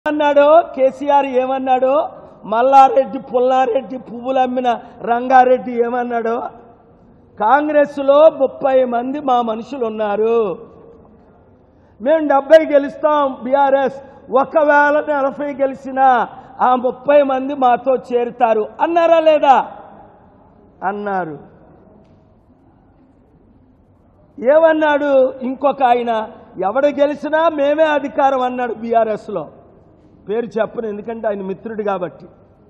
అన్నాడో కేసీఆర్ ఏమన్నాడో మల్లారెడ్డి పుల్లారెడ్డి పువ్వులు అమ్మిన రంగారెడ్డి ఏమన్నాడో కాంగ్రెస్లో ముప్పై మంది మా మనుషులు ఉన్నారు మేము డెబ్బై గెలుస్తాం బీఆర్ఎస్ ఒకవేళ నలభై గెలిచినా ఆ ముప్పై మంది మాతో చేరుతారు అన్నారా లేదా అన్నారు ఏమన్నాడు ఇంకొక ఆయన ఎవడు గెలిచినా మేమే అధికారం అన్నాడు బీఆర్ఎస్లో పేరు చెప్పను ఎందుకంటే ఆయన మిత్రుడు కాబట్టి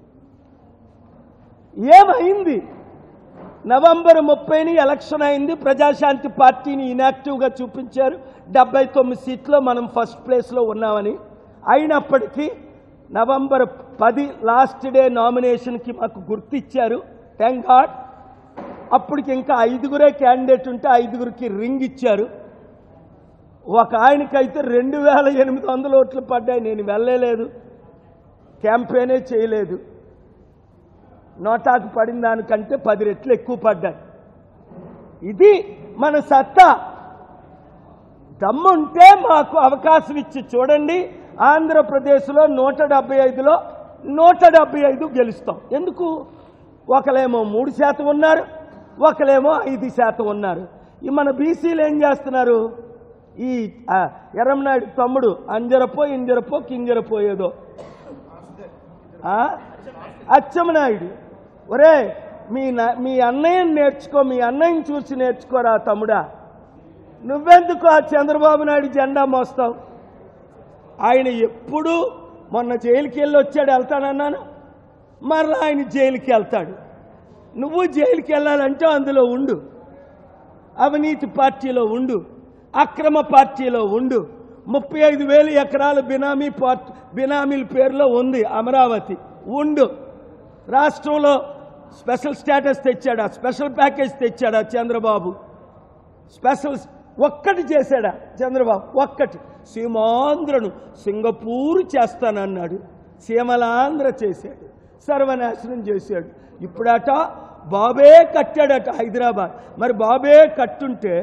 ఏమైంది నవంబర్ ముప్పైని ఎలక్షన్ అయింది ప్రజాశాంతి పార్టీని ఇనాక్టివ్గా చూపించారు డెబ్బై తొమ్మిది సీట్లో మనం ఫస్ట్ ప్లేస్లో ఉన్నామని అయినప్పటికీ నవంబర్ పది లాస్ట్ డే నామినేషన్కి మాకు గుర్తిచ్చారు థ్యాంక్ గాడ్ అప్పటికి ఇంకా ఐదుగురే క్యాండిడేట్ ఉంటే ఐదుగురికి రింగ్ ఇచ్చారు ఒక ఆయనకైతే రెండు వేల ఎనిమిది వందల ఓట్లు పడ్డాయి నేను వెళ్ళలేదు క్యాంపెయినే చేయలేదు నోటాకు పడిన దానికంటే పది రెట్లు ఎక్కువ పడ్డాయి ఇది మన సత్తా దమ్ముంటే మాకు అవకాశం ఇచ్చి చూడండి ఆంధ్రప్రదేశ్లో నూట డెబ్బై ఐదులో నూట డెబ్బై ఐదు గెలుస్తాం ఎందుకు ఒకలేమో మూడు శాతం ఉన్నారు ఒకలేమో ఐదు శాతం ఉన్నారు ఈ మన బీసీలు ఏం చేస్తున్నారు ఈ ఆ, ఎర్రంనాయుడు తమ్ముడు అంజరపో ఇంజరపో కింజరపో ఏదో ఆ? అచ్చెన్నాయుడు ఒరే మీ నా- మీ అన్నయ్యని నేర్చుకో మీ అన్నయ్యని చూసి నేర్చుకోరా తమ్ముడా నువ్వెందుకు ఆ చంద్రబాబు నాయుడు జెండా మోస్తావు ఆయన ఎప్పుడు మొన్న జైలుకి వెళ్ళి వచ్చాడు వెళ్తానన్నాను మరలా ఆయన జైలుకి వెళ్తాడు నువ్వు జైలుకి వెళ్ళాలంటే అందులో ఉండు అవినీతి పార్టీలో ఉండు అక్రమ పార్టీలో ఉండు ముప్పై ఐదు వేలు ఎకరాలు బినామీ పార్టీ బినామీల పేరులో ఉంది అమరావతి ఉండు రాష్ట్రంలో స్పెషల్ స్టేటస్ తెచ్చాడా స్పెషల్ ప్యాకేజ్ తెచ్చాడా చంద్రబాబు స్పెషల్ ఒక్కటి చేశాడా చంద్రబాబు ఒక్కటి సీమాంధ్రను సింగపూర్ చేస్తానన్నాడు సీమలాంధ్ర చేశాడు సర్వనాశనం చేశాడు ఇప్పుడట బాబే కట్టాడట హైదరాబాద్ మరి బాబే కట్టుంటే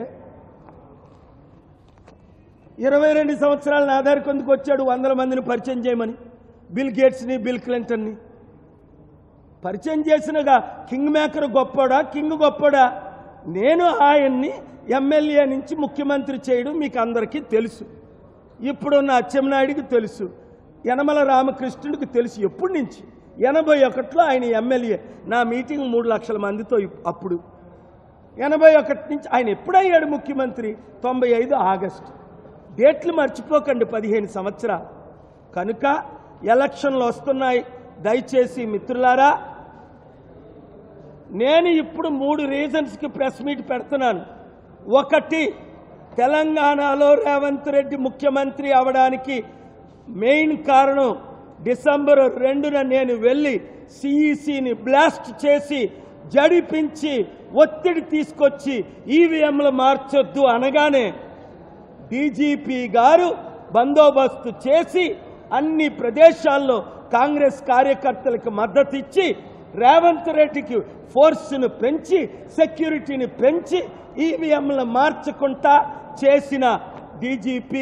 ఇరవై రెండు సంవత్సరాల నా దగ్గరికి ఎందుకు వచ్చాడు వందల మందిని పరిచయం చేయమని బిల్ గేట్స్ని బిల్ క్లింటన్ని పరిచయం చేసినగా కింగ్ మేకర్ గొప్పోడా కింగ్ గొప్పోడా నేను ఆయన్ని ఎమ్మెల్యే నుంచి ముఖ్యమంత్రి చేయడం మీకు అందరికీ తెలుసు ఇప్పుడున్న అచ్చెన్నాయుడికి తెలుసు యనమల రామకృష్ణుడికి తెలుసు ఎప్పటి నుంచి ఎనభై ఒకటిలో ఆయన ఎమ్మెల్యే నా మీటింగ్ మూడు లక్షల మందితో ఇప్- అప్పుడు ఎనభై ఒకటి నుంచి ఆయన ఎప్పుడయ్యాడు ముఖ్యమంత్రి తొంభై ఐదు ఆగస్టు డేట్లు మర్చిపోకండి పదిహేను సంవత్సరాలు కనుక ఎలక్షన్లు వస్తున్నాయి దయచేసి మిత్రులారా నేను ఇప్పుడు మూడు రీజన్స్కి ప్రెస్ మీట్ పెడుతున్నాను ఒకటి తెలంగాణలో రేవంత్ రెడ్డి ముఖ్యమంత్రి అవడానికి మెయిన్ కారణం డిసెంబర్ రెండున నేను వెళ్ళి సిఈసిని బ్లాస్ట్ చేసి జడిపించి ఒత్తిడి తీసుకొచ్చి ఈవీఎంలు మార్చొద్దు అనగానే డీజీపీ గారు బందోబస్తు చేసి అన్ని ప్రదేశాల్లో కాంగ్రెస్ కార్యకర్తలకు మద్దతు ఇచ్చి రేవంత్ రెడ్డికి ఫోర్స్ను పెంచి సెక్యూరిటీని పెంచి ఈవీఎంలు మార్చకుండా చేసిన డీజీపీ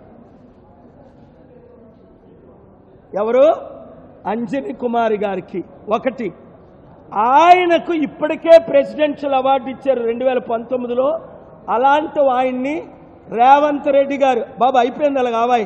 ఎవరు అంజని కుమారి గారికి ఒకటి ఆయనకు ఇప్పటికే ప్రెసిడెన్షియల్ అవార్డు ఇచ్చారు రెండు వేల పంతొమ్మిదిలో అలాంటి ఆయన్ని రేవంత్ రెడ్డి గారు బాబా అయిపోయింది అలా కావాయి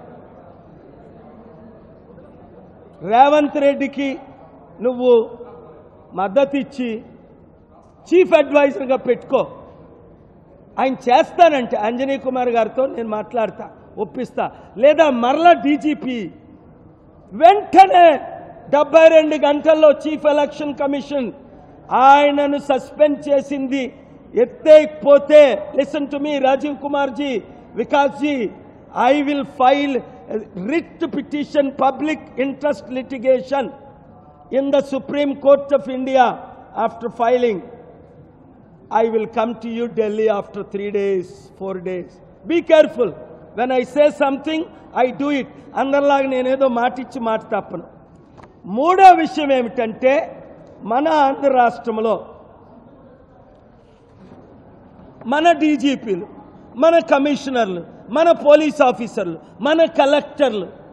రేవంత్ రెడ్డికి నువ్వు మద్దతు ఇచ్చి చీఫ్ అడ్వైజర్గా పెట్టుకో ఆయన చేస్తానంటే అంజనీ కుమార్ గారితో నేను మాట్లాడతా ఒప్పిస్తా లేదా మరలా డీజీపీ వెంటనే డెబ్బై రెండు గంటల్లో చీఫ్ ఎలక్షన్ కమిషన్ ఆయనను సస్పెండ్ చేసింది ఎత్తేయకపోతే listen to me Rajiv Kumar ji Vikas ji I will file writ petition public interest litigation in the Supreme Court of India after filing I will come to you Delhi after three days, four days. Be careful. When I say something, I do it. అందరిలాగా నేనేదో మాటిచ్చి మాట తప్పను మూడో విషయం ఏమిటంటే మన ఆంధ్ర రాష్ట్రంలో మన డీజీపీలు మన కమిషనర్లు మన పోలీస్ ఆఫీసర్లు మన కలెక్టర్లు